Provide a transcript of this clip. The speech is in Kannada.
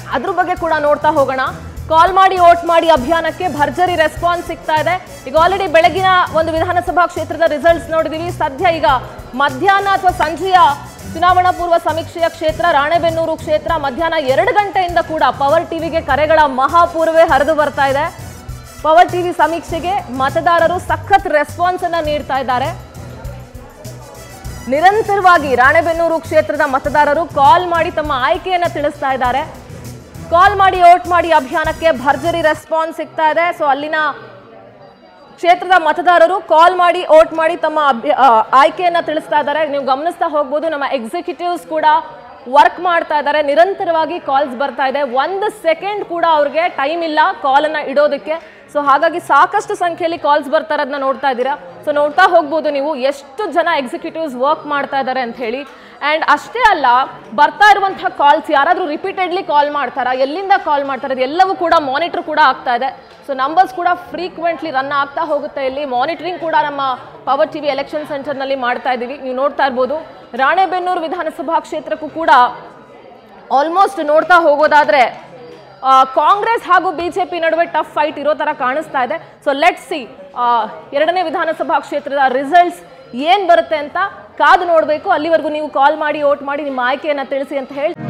ಅದ್ರ ಬಗ್ಗೆ ಕೂಡ ನೋಡ್ತಾ ಹೋಗೋಣ ಕಾಲ್ ಮಾಡಿ ಓಟ್ ಮಾಡಿ ಅಭಿಯಾನಕ್ಕೆ ಭರ್ಜರಿ ರೆಸ್ಪಾನ್ಸ್ ಸಿಗ್ತಾ ಇದೆ ಈಗ ಆಲ್ರೆಡಿ ಬೆಳಗಿನ ಒಂದು ವಿಧಾನಸಭಾ ಕ್ಷೇತ್ರದ ರಿಸಲ್ಟ್ಸ್ ನೋಡಿದೀವಿ ಸದ್ಯ ಈಗ ಮಧ್ಯಾಹ್ನ ಅಥವಾ ಸಂಜೆಯ ಚುನಾವಣಾ ಪೂರ್ವ ಸಮೀಕ್ಷೆಯ ಕ್ಷೇತ್ರ ರಾಣೆಬೆನ್ನೂರು ಕ್ಷೇತ್ರ ಮಧ್ಯಾಹ್ನ ಎರಡು ಗಂಟೆಯಿಂದ ಕೂಡ ಪವರ್ ಟಿವಿಗೆ ಕರೆಗಳ ಮಹಾಪೂರ್ವೇ ಹರಿದು ಬರ್ತಾ ಇದೆ ಪವರ್ ಟಿವಿ ಸಮೀಕ್ಷೆಗೆ ಮತದಾರರು ಸಖತ್ ರೆಸ್ಪಾನ್ಸ್ ಅನ್ನ ನೀಡ್ತಾ ಇದ್ದಾರೆ ನಿರಂತರವಾಗಿ ರಾಣೆಬೆನ್ನೂರು ಕ್ಷೇತ್ರದ ಮತದಾರರು ಕಾಲ್ ಮಾಡಿ ತಮ್ಮ ಆಯ್ಕೆಯನ್ನ ತಿಳಿಸ್ತಾ ಇದ್ದಾರೆ ಕಾಲ್ ಮಾಡಿ ಓಟ್ ಮಾಡಿ ಅಭಿಯಾನಕ್ಕೆ ಭರ್ಜರಿ ರೆಸ್ಪಾನ್ಸ್ ಸಿಗ್ತಾ ಇದೆ ಸೊ ಅಲ್ಲಿನ ಕ್ಷೇತ್ರದ ಮತದಾರರು ಕಾಲ್ ಮಾಡಿ ಓಟ್ ಮಾಡಿ ತಮ್ಮ ಅಭ್ಯ ಆ, ಆಯ್ಕೆಯನ್ನ ತಿಳಿಸ್ತಾ ಇದ್ದಾರೆ ನೀವು ಗಮನಿಸ್ತಾ ಹೋಗ್ಬೋದು ನಮ್ಮ ಎಕ್ಸಿಕ್ಯೂಟಿವ್ಸ್ ಕೂಡ ವರ್ಕ್ ಮಾಡ್ತಾ ಇದ್ದಾರೆ ನಿರಂತರವಾಗಿ ಕಾಲ್ಸ್ ಬರ್ತಾ ಇದೆ ಒಂದು ಸೆಕೆಂಡ್ ಕೂಡ ಅವ್ರಿಗೆ ಟೈಮ್ ಇಲ್ಲ ಕಾಲನ್ನ ಇಡೋದಕ್ಕೆ ಸೊ ಹಾಗಾಗಿ ಸಾಕಷ್ಟು ಸಂಖ್ಯೆಯಲ್ಲಿ ಕಾಲ್ಸ್ ಬರ್ತಾ ಇರೋದನ್ನ ನೋಡ್ತಾ ಇದ್ದೀರಾ ಸೊ ನೋಡ್ತಾ ಹೋಗ್ಬೋದು ನೀವು ಎಷ್ಟು ಜನ ಎಕ್ಸಿಕ್ಯೂಟಿವ್ಸ್ ವರ್ಕ್ ಮಾಡ್ತಾ ಇದ್ದಾರೆ ಅಂತ ಹೇಳಿ ಆ್ಯಂಡ್ ಅಷ್ಟೇ ಅಲ್ಲ ಬರ್ತಾ ಇರುವಂತಹ ಕಾಲ್ಸ್ ಯಾರಾದರೂ ರಿಪೀಟೆಡ್ಲಿ ಕಾಲ್ ಮಾಡ್ತಾರಾ ಎಲ್ಲಿಂದ ಕಾಲ್ ಮಾಡ್ತಾರೆ ಎಲ್ಲವೂ ಕೂಡ ಮಾನಿಟರ್ ಕೂಡ ಆಗ್ತಾ ಇದೆ ಸೊ ನಂಬರ್ಸ್ ಕೂಡ ಫ್ರೀಕ್ವೆಂಟ್ಲಿ ರನ್ ಆಗ್ತಾ ಹೋಗುತ್ತೆ ಇಲ್ಲಿ ಮಾನಿಟರಿಂಗ್ ಕೂಡ ನಮ್ಮ ಪವರ್ ಟಿವಿ ಎಲೆಕ್ಷನ್ ಸೆಂಟರ್ನಲ್ಲಿ ಮಾಡ್ತಾ ಇದ್ದೀವಿ ನೀವು ನೋಡ್ತಾ ಇರ್ಬೋದು ರಾಣೆಬೆನ್ನೂರು ವಿಧಾನಸಭಾ ಕ್ಷೇತ್ರಕ್ಕೂ ಕೂಡ ಆಲ್ಮೋಸ್ಟ್ ನೋಡ್ತಾ ಹೋಗೋದಾದ್ರೆ ಆ, ಕಾಂಗ್ರೆಸ್ ಹಾಗೂ ಬಿಜೆಪಿ ನಡುವೆ ಟಫ್ ಫೈಟ್ ಇರೋ ತರ ಕಾಣಿಸ್ತಾ ಇದೆ ಸೊ ಲೆಟ್ ಸಿ ಎರಡನೇ ವಿಧಾನಸಭಾ ಕ್ಷೇತ್ರದ ರಿಸಲ್ಟ್ಸ್ ಏನ್ ಬರುತ್ತೆ ಅಂತ ಕಾದು ನೋಡಬೇಕು ಅಲ್ಲಿವರೆಗೂ ನೀವು ಕಾಲ್ ಮಾಡಿ ಓಟ್ ಮಾಡಿ ನಿಮ್ಮ ಆಯ್ಕೆಯನ್ನ ತಿಳಿಸಿ ಅಂತ ಹೇಳಿ